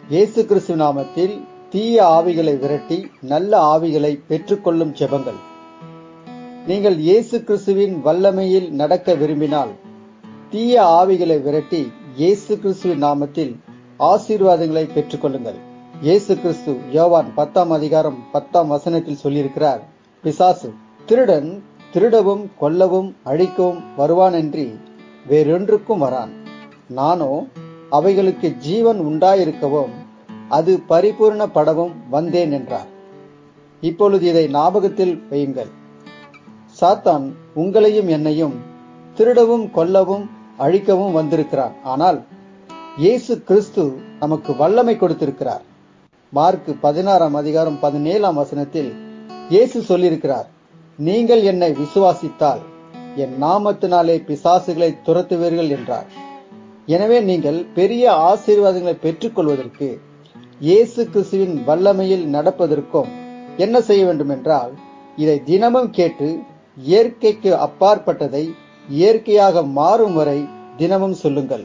இயேசு கிறிஸ்து நாமத்தில் தீய ஆவிகளை விரட்டி நல்ல ஆவிகளை பெற்றுக்கொள்ளும் ஜெபங்கள் நீங்கள் இயேசு கிறிஸ்துவின் வல்லமையில் நடக்க விரும்பினால் தீய ஆவிகளை விரட்டி இயேசு கிறிஸ்துவின் நாமத்தில் ஆசீர்வாதங்களை பெற்றுக்கொள்ளுங்கள் இயேசு கிறிஸ்து யோவான் பத்தாம் அதிகாரம் பத்தாம் வசனத்தில் சொல்லியிருக்கிறார் பிசாசு திருடன் திருடவும் கொல்லவும் அழிக்கவும் வருவானன்றி வேறொன்றுக்கும் வரான் நானோ அவைகளுக்கு ஜீவன் உண்டாயிருக்கவும் அது பரிபூர்ணப்படவும் வந்தேன் என்றார் இப்பொழுது இதை ஞாபகத்தில் வையுங்கள் சாத்தான் உங்களையும் என்னையும் திருடவும் கொல்லவும் அழிக்கவும் வந்திருக்கிறான் ஆனால் இயேசு கிறிஸ்து நமக்கு வல்லமை கொடுத்திருக்கிறார் மார்க் பதினாறாம் அதிகாரம் பதினேழாம் வசனத்தில் இயேசு சொல்லியிருக்கிறார் நீங்கள் என்னை விசுவாசித்தால் என் நாமத்தினாலே பிசாசுகளை துரத்துவீர்கள் என்றார் எனவே நீங்கள் பெரிய ஆசீர்வாதங்களை பெற்றுக்கொள்வதற்கு இயேசு கிறிஸ்துவின் வல்லமையில் நடப்பதற்கும் என்ன செய்ய வேண்டும் என்றால் இதை தினமும் கேட்டு இயற்கைக்கு அப்பாற்பட்டதை இயற்கையாக மாறும் வரை தினமும் சொல்லுங்கள்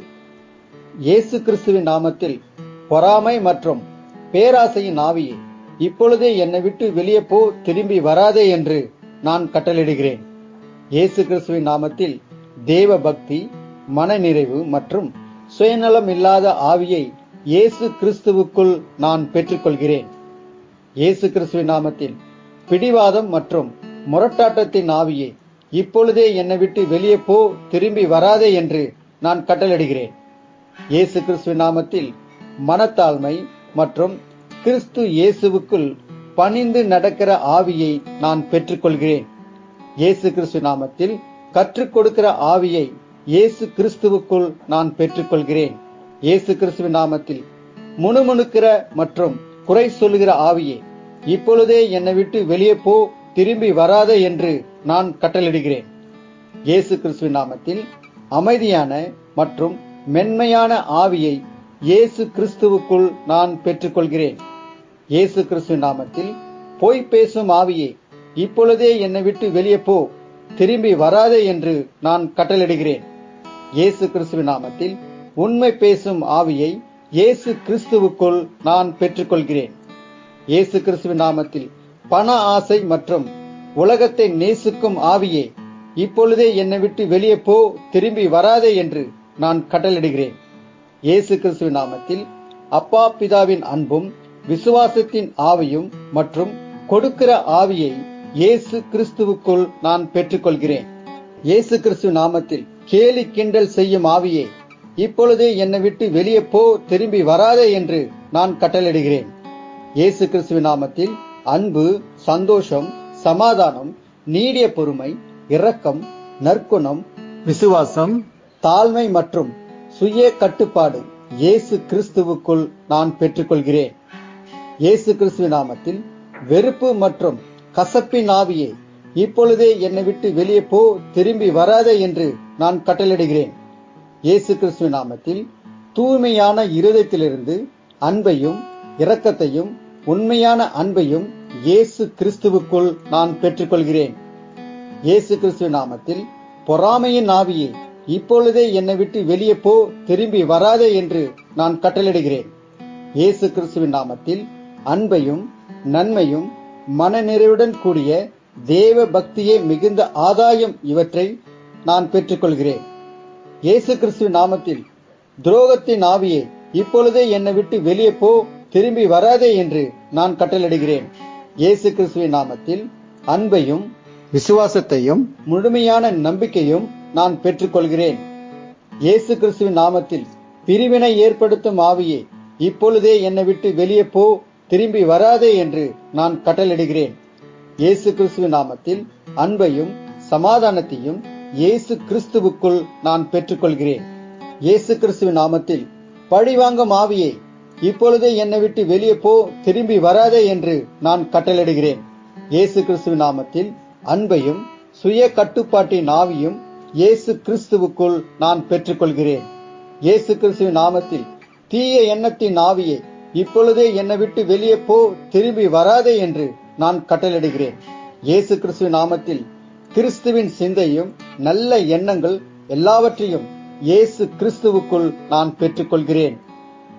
இயேசு கிறிஸ்துவின் நாமத்தில் பொறாமை மற்றும் பேராசையின் ஆவியை இப்பொழுதே என்னை விட்டு வெளியே போ திரும்பி வராதே என்று நான் கட்டளிடுகிறேன் இயேசு கிறிஸ்துவின் நாமத்தில் தேவ பக்தி மனநிறைவு மற்றும் சுயநலம் இல்லாத ஆவியை இயேசு கிறிஸ்துவுக்குள் நான் பெற்றுக்கொள்கிறேன் இயேசு கிறிஸ்துவின் நாமத்தில் பிடிவாதம் மற்றும் முரட்டாட்டத்தின் ஆவியை இப்பொழுதே என்னை விட்டு வெளியே போ திரும்பி வராதே என்று நான் கட்டளிடுகிறேன் இயேசு கிறிஸ்துவின் நாமத்தில் மனத்தாழ்மை மற்றும் கிறிஸ்து இயேசுவுக்குள் பணிந்து நடக்கிற ஆவியை நான் பெற்றுக்கொள்கிறேன் இயேசு கிறிஸ்து நாமத்தில் கற்றுக் கொடுக்கிற ஆவியை இயேசு கிறிஸ்துவுக்குள் நான் பெற்றுக்கொள்கிறேன் இயேசு கிறிஸ்துவின் நாமத்தில் முணுமுணுக்கிற மற்றும் குறை சொல்லுகிற ஆவியை இப்பொழுதே என்னை விட்டு வெளியே போ திரும்பி வராதே என்று நான் கட்டளிடுகிறேன் இயேசு கிறிஸ்துவின் நாமத்தில் அமைதியான மற்றும் மென்மையான ஆவியை இயேசு கிறிஸ்துவுக்குள் நான் பெற்றுக்கொள்கிறேன் இயேசு கிறிஸ்துவின் நாமத்தில் பொய் பேசும் ஆவியை இப்பொழுதே என்னை விட்டு வெளியே போ திரும்பி வராதே என்று நான் கட்டளிடுகிறேன் இயேசு கிறிஸ்துவின் நாமத்தில் உண்மை பேசும் ஆவியை இயேசு கிறிஸ்துவுக்குள் நான் பெற்றுக்கொள்கிறேன் இயேசு கிறிஸ்துவின் நாமத்தில் பண ஆசை மற்றும் உலகத்தை நேசிக்கும் ஆவியை இப்பொழுதே என்னை விட்டு வெளியே போ திரும்பி வராதே என்று நான் கட்டளிடுகிறேன் இயேசு கிறிஸ்துவின் நாமத்தில் அப்பா பிதாவின் அன்பும் விசுவாசத்தின் ஆவியும் மற்றும் கொடுக்கிற ஆவியை இயேசு கிறிஸ்துவுக்குள் நான் பெற்றுக்கொள்கிறேன் இயேசு கிறிஸ்து நாமத்தில் கேலி கிண்டல் செய்யும் ஆவியை இப்பொழுதே என்னை விட்டு வெளியே போ திரும்பி வராதே என்று நான் கட்டளிடுகிறேன் இயேசு கிறிஸ்துவின் நாமத்தில் அன்பு சந்தோஷம் சமாதானம் நீடிய பொறுமை இரக்கம் நற்குணம் விசுவாசம் தாழ்மை மற்றும் சுய கட்டுப்பாடு இயேசு கிறிஸ்துவுக்குள் நான் பெற்றுக்கொள்கிறேன் இயேசு கிறிஸ்துவின் நாமத்தில் வெறுப்பு மற்றும் கசப்பின் ஆவியை இப்பொழுதே என்னை விட்டு வெளியே போ திரும்பி வராதே என்று நான் கட்டளிடுகிறேன் இயேசு கிறிஸ்துவின் நாமத்தில் தூய்மையான இருதயத்திலிருந்து அன்பையும் இரக்கத்தையும் உண்மையான அன்பையும் இயேசு கிறிஸ்துவுக்குள் நான் பெற்றுக்கொள்கிறேன் இயேசு கிறிஸ்துவின் நாமத்தில் பொறாமையின் ஆவியை இப்பொழுதே என்னை விட்டு வெளியே போ திரும்பி வராதே என்று நான் கட்டளிடுகிறேன் இயேசு கிறிஸ்துவின் நாமத்தில் அன்பையும் நன்மையும் மனநிறைவுடன் கூடிய தேவ பக்தியே மிகுந்த ஆதாயம் இவற்றை நான் பெற்றுக்கொள்கிறேன் இயேசு கிறிஸ்துவின் நாமத்தில் துரோகத்தின் ஆவியை இப்பொழுதே என்னை விட்டு வெளியே போ திரும்பி வராதே என்று நான் கட்டளிடுகிறேன் இயேசு கிறிஸ்துவின் நாமத்தில் அன்பையும் விசுவாசத்தையும் முழுமையான நம்பிக்கையும் நான் பெற்றுக்கொள்கிறேன் இயேசு கிறிஸ்துவின் நாமத்தில் பிரிவினை ஏற்படுத்தும் ஆவியை இப்பொழுதே என்னை விட்டு வெளியே போ திரும்பி வராதே என்று நான் கட்டளிடுகிறேன் இயேசு கிறிஸ்துவின் நாமத்தில் அன்பையும் சமாதானத்தையும் இயேசு கிறிஸ்துவுக்குள் நான் பெற்றுக்கொள்கிறேன் இயேசு கிறிஸ்துவின் நாமத்தில் பழிவாங்கும் ஆவியை இப்பொழுதே என்னை விட்டு வெளியே போ திரும்பி வராதே என்று நான் கட்டளிடுகிறேன் இயேசு கிறிஸ்துவின் நாமத்தில் அன்பையும் சுய கட்டுப்பாட்டின் ஆவியும் இயேசு கிறிஸ்துவுக்குள் நான் பெற்றுக்கொள்கிறேன் இயேசு கிறிஸ்துவின் நாமத்தில் தீய எண்ணத்தின் ஆவியை இப்பொழுதே என்னை விட்டு வெளியே போ திரும்பி வராதே என்று நான் கட்டளிடுகிறேன் இயேசு கிறிஸ்துவின் நாமத்தில் கிறிஸ்துவின் சிந்தையும் நல்ல எண்ணங்கள் எல்லாவற்றையும் இயேசு கிறிஸ்துவுக்குள் நான் பெற்றுக்கொள்கிறேன்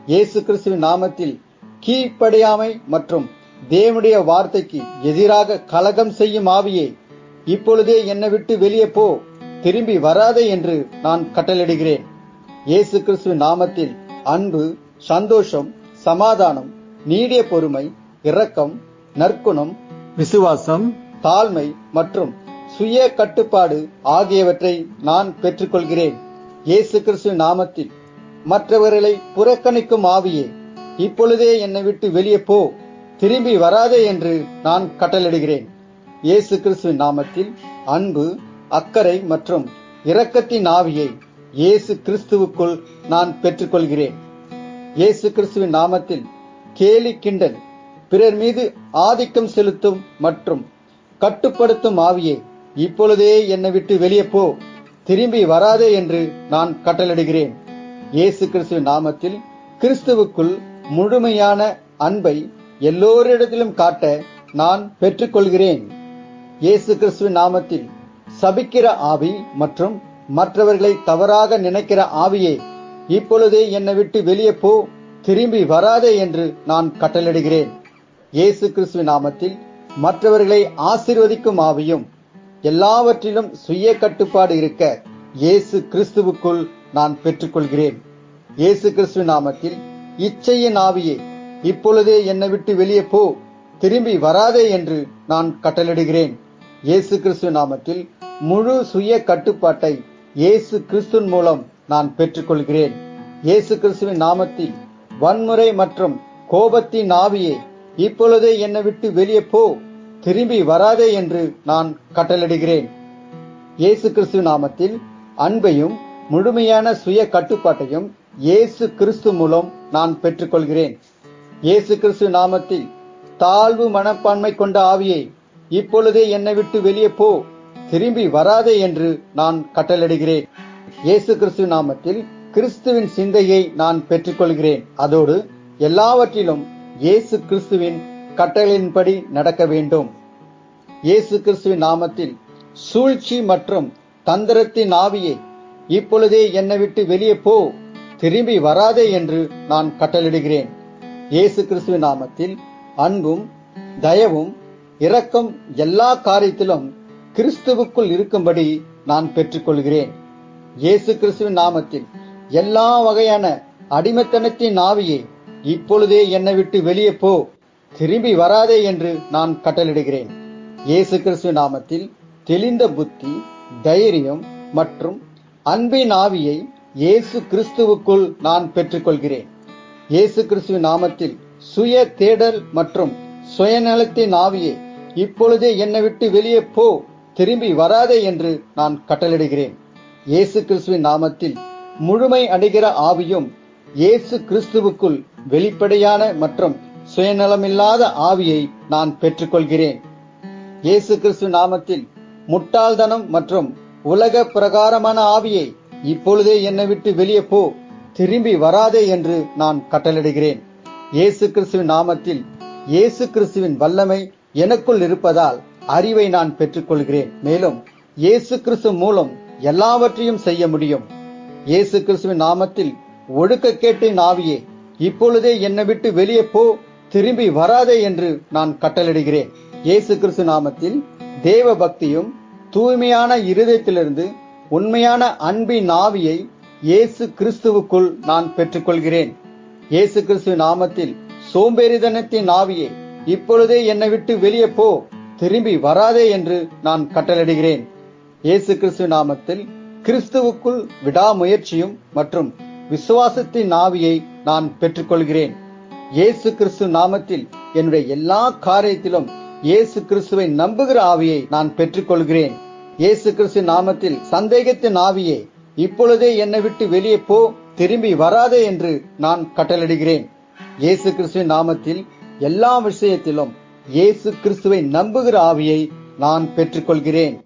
இயேசு கிறிஸ்துவின் நாமத்தில் கீழ்ப்படியாமை மற்றும் தேவனுடைய வார்த்தைக்கு எதிராக கலகம் செய்யும் ஆவியே இப்பொழுதே என்னை விட்டு வெளியே போ திரும்பி வராதே என்று நான் கட்டளிடுகிறேன் இயேசு கிறிஸ்துவின் நாமத்தில் அன்பு சந்தோஷம் சமாதானம் நீடிய பொறுமை இரக்கம் நற்குணம் விசுவாசம் தாழ்மை மற்றும் சுய கட்டுப்பாடு ஆகியவற்றை நான் பெற்றுக்கொள்கிறேன் இயேசு கிறிஸ்துவின் நாமத்தில் மற்றவர்களை புறக்கணிக்கும் ஆவியே இப்பொழுதே என்னை விட்டு வெளியே போ திரும்பி வராதே என்று நான் கட்டளிடுகிறேன் இயேசு கிறிஸ்துவின் நாமத்தில் அன்பு அக்கறை மற்றும் இரக்கத்தின் ஆவியை இயேசு கிறிஸ்துவுக்குள் நான் பெற்றுக்கொள்கிறேன் இயேசு கிறிஸ்துவின் நாமத்தில் கேலி கிண்டல் பிறர் மீது ஆதிக்கம் செலுத்தும் மற்றும் கட்டுப்படுத்தும் ஆவியை இப்பொழுதே என்னை விட்டு வெளியே போ திரும்பி வராதே என்று நான் கட்டளிடுகிறேன் இயேசு கிறிஸ்துவின் நாமத்தில் கிறிஸ்துவுக்குள் முழுமையான அன்பை எல்லோரிடத்திலும் காட்ட நான் பெற்றுக்கொள்கிறேன் இயேசு கிறிஸ்துவின் நாமத்தில் சபிக்கிற ஆவி மற்றும் மற்றவர்களை தவறாக நினைக்கிற ஆவியே இப்பொழுதே என்னை விட்டு வெளியே போ திரும்பி வராதே என்று நான் கட்டளிடுகிறேன் இயேசு கிறிஸ்துவின் நாமத்தில் மற்றவர்களை ஆசிர்வதிக்கும் ஆவியும் எல்லாவற்றிலும் சுய கட்டுப்பாடு இருக்க இயேசு கிறிஸ்துவுக்குள் நான் பெற்றுக்கொள்கிறேன் இயேசு கிறிஸ்துவின் நாமத்தில் இச்சையின் ஆவியே இப்பொழுதே என்னை விட்டு வெளியே போ திரும்பி வராதே என்று நான் கட்டளிடுகிறேன் இயேசு கிறிஸ்து நாமத்தில் முழு சுய கட்டுப்பாட்டை இயேசு கிறிஸ்துவின் மூலம் நான் பெற்றுக்கொள்கிறேன் இயேசு கிறிஸ்துவின் நாமத்தில் வன்முறை மற்றும் கோபத்தின் ஆவியே இப்பொழுதே என்னை விட்டு வெளியே போ திரும்பி வராதே என்று நான் கட்டளிடுகிறேன் இயேசு கிறிஸ்து நாமத்தில் அன்பையும் முழுமையான சுய கட்டுப்பாட்டையும் இயேசு கிறிஸ்து மூலம் நான் பெற்றுக்கொள்கிறேன் இயேசு கிறிஸ்து நாமத்தில் தாழ்வு மனப்பான்மை கொண்ட ஆவியை இப்பொழுதே என்னை விட்டு வெளியே போ திரும்பி வராதே என்று நான் கட்டளிடுகிறேன் இயேசு கிறிஸ்து நாமத்தில் கிறிஸ்துவின் சிந்தையை நான் பெற்றுக்கொள்கிறேன் அதோடு எல்லாவற்றிலும் இயேசு கிறிஸ்துவின் கட்டளையின்படி நடக்க வேண்டும் இயேசு கிறிஸ்துவின் நாமத்தில் சூழ்ச்சி மற்றும் தந்திரத்தின் ஆவியை இப்பொழுதே என்னை விட்டு வெளியே போ திரும்பி வராதே என்று நான் கட்டளிடுகிறேன் இயேசு கிறிஸ்துவின் நாமத்தில் அன்பும் தயவும் இரக்கம் எல்லா காரியத்திலும் கிறிஸ்துவுக்குள் இருக்கும்படி நான் பெற்றுக்கொள்கிறேன் இயேசு கிறிஸ்துவின் நாமத்தில் எல்லா வகையான அடிமைத்தனத்தின் ஆவியை இப்பொழுதே என்னை விட்டு வெளியே போ திரும்பி வராதே என்று நான் கட்டளிடுகிறேன் இயேசு கிறிஸ்துவ நாமத்தில் தெளிந்த புத்தி தைரியம் மற்றும் அன்பின் ஆவியை இயேசு கிறிஸ்துவுக்குள் நான் பெற்றுக்கொள்கிறேன் இயேசு கிறிஸ்துவ நாமத்தில் சுய தேடல் மற்றும் சுயநலத்தின் ஆவியை இப்பொழுதே என்னை விட்டு வெளியே போ திரும்பி வராதே என்று நான் கட்டளிடுகிறேன் இயேசு கிறிஸ்துவின் நாமத்தில் முழுமை அடைகிற ஆவியும் இயேசு கிறிஸ்துவுக்குள் வெளிப்படையான மற்றும் சுயநலமில்லாத ஆவியை நான் பெற்றுக்கொள்கிறேன் இயேசு கிறிஸ்து நாமத்தில் முட்டாள்தனம் மற்றும் உலக பிரகாரமான ஆவியை இப்பொழுதே என்னை விட்டு வெளியே போ திரும்பி வராதே என்று நான் கட்டளிடுகிறேன் இயேசு கிறிஸ்துவின் நாமத்தில் இயேசு கிறிஸ்துவின் வல்லமை எனக்குள் இருப்பதால் அறிவை நான் பெற்றுக்கொள்கிறேன் மேலும் இயேசு கிறிஸ்து மூலம் எல்லாவற்றையும் செய்ய முடியும் இயேசு கிறிஸ்துவின் நாமத்தில் ஒழுக்கக்கேட்டின் ஆவியே இப்பொழுதே என்னை விட்டு வெளியே போ திரும்பி வராதே என்று நான் கட்டளிடுகிறேன் இயேசு கிறிஸ்து நாமத்தில் தேவ பக்தியும் தூய்மையான இருதயத்திலிருந்து உண்மையான அன்பின் ஆவியை இயேசு கிறிஸ்துவுக்குள் நான் பெற்றுக்கொள்கிறேன் இயேசு கிறிஸ்து நாமத்தில் சோம்பேறிதனத்தின் ஆவியை இப்பொழுதே என்னை விட்டு வெளியே போ திரும்பி வராதே என்று நான் கட்டளிடுகிறேன் இயேசு கிறிஸ்து நாமத்தில் கிறிஸ்துவுக்குள் விடாமுயற்சியும் மற்றும் விசுவாசத்தின் ஆவியை நான் பெற்றுக்கொள்கிறேன் இயேசு கிறிஸ்து நாமத்தில் என்னுடைய எல்லா காரியத்திலும் இயேசு கிறிஸ்துவை நம்புகிற ஆவியை நான் பெற்றுக்கொள்கிறேன் இயேசு கிறிஸ்து நாமத்தில் சந்தேகத்தின் ஆவியை இப்பொழுதே என்னை விட்டு வெளியே போ திரும்பி வராதே என்று நான் கட்டளிடுகிறேன் இயேசு கிறிஸ்துவின் நாமத்தில் எல்லா விஷயத்திலும் இயேசு கிறிஸ்துவை நம்புகிற ஆவியை நான் பெற்றுக்கொள்கிறேன்